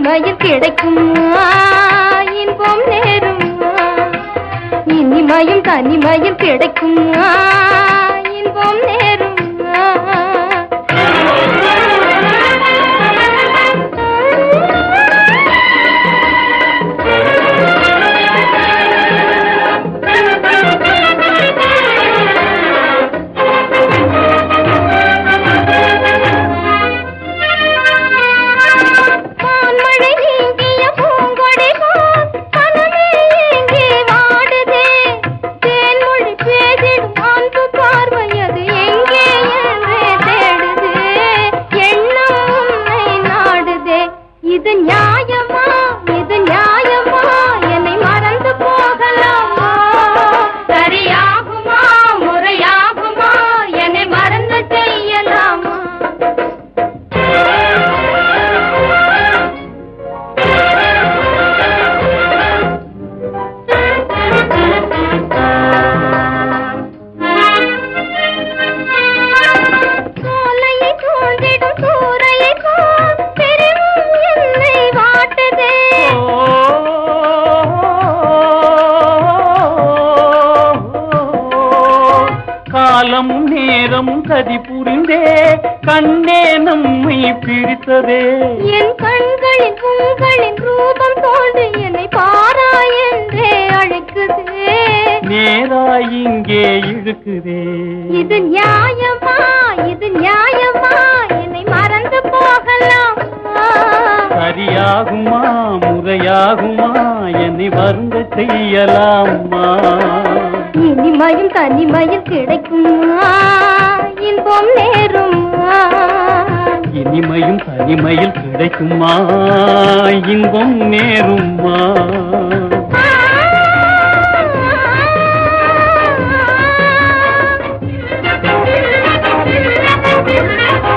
தனிமையில் கிடைக்கும் இன்பம் நேரும் இனிமையும் தனிமையில் கிடைக்கும் இன்பம் நேரும் வான்மழை நீங்கிய பூங்கொடி போல் கனவே ஏங்கி வாடுதே. தேன்மொழி பேசிடும் அன்பு பார்வை அது எங்கே என்றே தேடுதே. எண்ணம் உன்னை நாடுதே. இது நியாயமா இது நியாயமா என்னை மறந்து போகலாமா சரியாகுமா முறையாகுமா என்னை மறந்து செய்யலாமா சோலையை தூண்டிடும் சூறையை போல் பிரிவும் என்னை வாட்டுதே காலமும் நேரமும் கதி புரிந்தே கண்ணே நம்மை பிரித்ததே என் கண்களில் உங்களின் ரூபம் தோன்றி என்னை பாரா என்றே அழைக்குதே நேராய் இங்கே இழுக்குதே இது நியாயமா இது நியாயமா என்னை மறந்து போகலாமா சரியாகுமா முறையாகுமா என்னை வருந்த செய்யலாமா இனிமையும் தனிமையில் கிடைக்குமா இன்பம் நேருமா இனிமையும் தனிமையில் கிடைக்குமா இன்பம் நேருமா ஆ